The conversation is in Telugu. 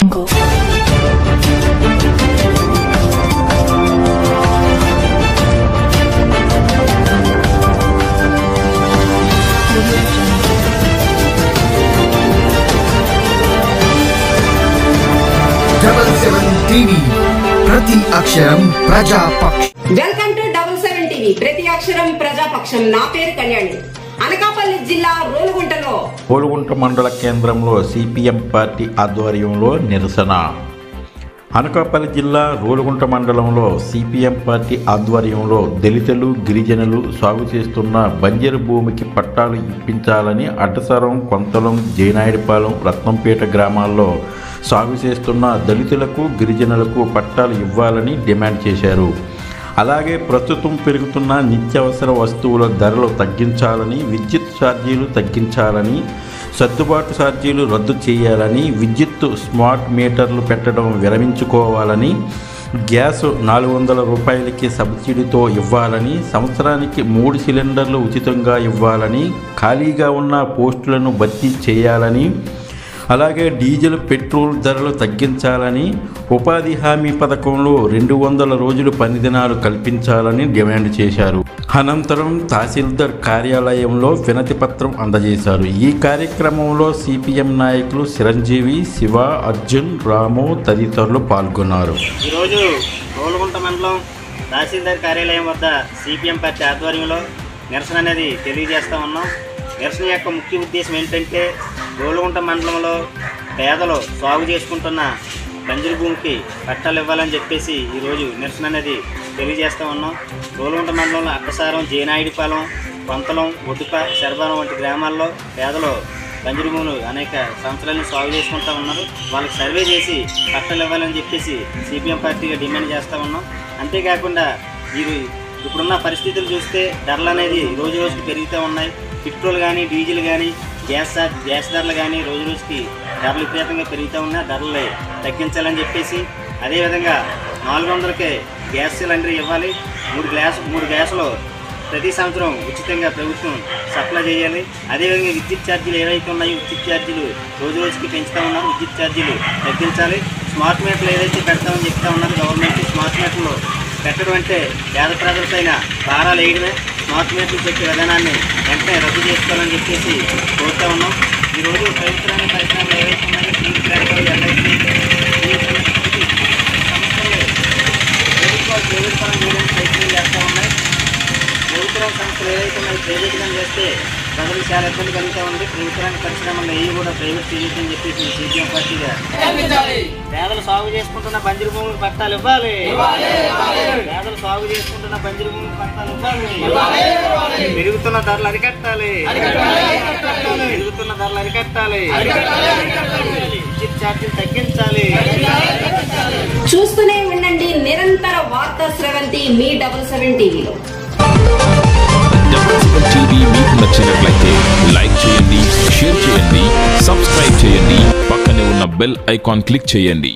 Jungle. డబల్ సెవెన్ టీవీ ప్రతి అక్షరం ప్రజాపక్ష welcome to double seven TV ప్రతి అక్షరం ప్రజాపక్షం నా పేరు కళ్యాణి అనకాపల్లి జిల్లా రోలుగుంటలో పోలుగుంట మండల కేంద్రంలో సిపిఎం పార్టీ ఆధ్వర్యంలో నిరసన అనకాపల్లి జిల్లా రోలుగుంట మండలంలో సిపిఎం పార్టీ ఆధ్వర్యంలో దళితులు గిరిజనులు సాగు చేస్తున్న బంజరు భూమికి పట్టాలు ఇప్పించాలని అడ్డసరం కొంతలం జైనాయుడిపాలెం రత్నంపేట గ్రామాల్లో సాగు చేస్తున్న దళితులకు గిరిజనులకు పట్టాలు ఇవ్వాలని డిమాండ్ చేశారు అలాగే ప్రస్తుతం పెరుగుతున్న నిత్యావసర వస్తువుల ధరలు తగ్గించాలని విద్యుత్ ఛార్జీలు తగ్గించాలని సర్దుబాటు ఛార్జీలు రద్దు చేయాలని విద్యుత్ స్మార్ట్ మీటర్లు పెట్టడం విరమించుకోవాలని గ్యాస్ నాలుగు వందల రూపాయలకి సబ్సిడీతో ఇవ్వాలని సంవత్సరానికి మూడు సిలిండర్లు ఉచితంగా ఇవ్వాలని ఖాళీగా ఉన్న పోస్టులను భర్తీ చేయాలని అలాగే డీజిల్ పెట్రోల్ ధరలు తగ్గించాలని ఉపాధి హామీ పథకంలో రెండు వందల రోజులు పని దినాలు కల్పించాలని డిమాండ్ చేశారు అనంతరం తహసీల్దార్ కార్యాలయంలో వినతి పత్రం అందజేశారు ఈ కార్యక్రమంలో సిపిఎం నాయకులు చిరంజీవి శివ అర్జున్ రాము తదితరులు పాల్గొన్నారు ఈరోజు రోలుగుంట మండలం తహసీల్దార్ కార్యాలయం వద్ద సిపిఎం పార్టీ ఆధ్వర్యంలో నిరసన అనేది తెలియజేస్తా ఉన్నాం నిరసన యొక్క ముఖ్య ఉద్దేశం ఏంటంటే రోలుగుంట మండలంలో పేదలు సాగు చేసుకుంటున్న బంజరు భూమికి పట్టాలు ఇవ్వాలని చెప్పేసి ఈరోజు నిరసన అనేది తెలియజేస్తా ఉన్నాం రోలుగుంట మండలంలో అక్కసారం జేనాయుడిపాలెం కొంతలం ఒడ్డుప శరభారం వంటి గ్రామాల్లో పేదలు బంజరు భూములు అనేక సంవత్సరాల నుంచి సాగు చేసుకుంటా ఉన్నారు వాళ్ళకి సర్వే చేసి పట్టాలు ఇవ్వాలని చెప్పేసి సిపిఎం పార్టీగా డిమాండ్ చేస్తూ ఉన్నాం అంతేకాకుండా వీరు ఇప్పుడున్న పరిస్థితులు చూస్తే ధరలు అనేది రోజు రోజుకి పెరుగుతూ ఉన్నాయి పెట్రోల్ కానీ డీజిల్ కానీ గ్యాస్ ధర- గ్యాస్ ధరలు కానీ రోజు రోజుకి ధరలు విపరీతంగా పెరుగుతూ ఉన్నాయి ఆ ధరలు తగ్గించాలని చెప్పేసి అదేవిధంగా నాలుగు వందలకే గ్యాస్ సిలిండర్ ఇవ్వాలి మూడు గ్యాస్ మూడు గ్యాసులు ప్రతి సంవత్సరం ఉచితంగా ప్రభుత్వం సప్లై చేయాలి అదేవిధంగా విద్యుత్ ఛార్జీలు ఏవైతే ఉన్నాయో విద్యుత్ ఛార్జీలు రోజు రోజుకి పెంచుతూ ఉన్నారు విద్యుత్ ఛార్జీలు తగ్గించాలి స్మార్ట్ మీటర్లు ఏదైతే పెడతామని చెప్తా ఉన్నారు గవర్నమెంట్ స్మార్ట్ మీటర్లు పెట్టడం అంటే పేద ప్రజలపైన భారాలు వేయడమే స్మార్ట్ మీటర్లు పెట్టే విధానాన్ని వెంటనే రద్దు చేసుకోవాలని చెప్పేసి కోరుతా ఉన్నాం ఈరోజు ప్రభుత్వ రంగ పరిశ్రమలు ఏవైతే ఉన్నాయో స్టీల్ ప్లాంట్లు ఎల్ఐసి సంస్థలు ప్రభుత్వాలు ప్రైవేట్ పరం చేయడానికి ప్రయత్నం చేస్తూ ఉన్నాయి ప్రభుత్వ రంగ సంస్థలు ఏవైతే ఉన్నాయి ప్రైవేట్గా చేస్తే ప్రజలకు చాలా ఇబ్బంది కలుగుతూ ఉంది ప్రభుత్వ రంగ పరిశ్రమలు ఏవి కూడా ప్రైవేట్ చేయొచ్చని చెప్పేసి సిపిఎం పార్టీగా పేదలు సాగు చేసుకుంటున్న బంజరు భూములకు పట్టాలు ఇవ్వాలి పేదలు సాగు చేసుకుంటున్న బంజరు భూములకు పట్టాలు ఇవ్వాలి పెరుగుతున్న ధరలు అరికట్టాలి పెరుగుతున్న ధరలు అరికట్టాలి విద్యుత్ ఛార్జీలు తగ్గించాలి చూస్తూనే ఉండండి నిరంతర వార్తా స్రవంతి మీ డబుల్ సెవెన్ టీవీలో డబుల్ సెవెన్ టీవీ మీకు నచ్చినట్లయితే లైక్ చేయండి షేర్ చేయండి సబ్స్క్రైబ్ చేయండి పక్కనే ఉన్న బెల్ ఐకాన్ క్లిక్ చేయండి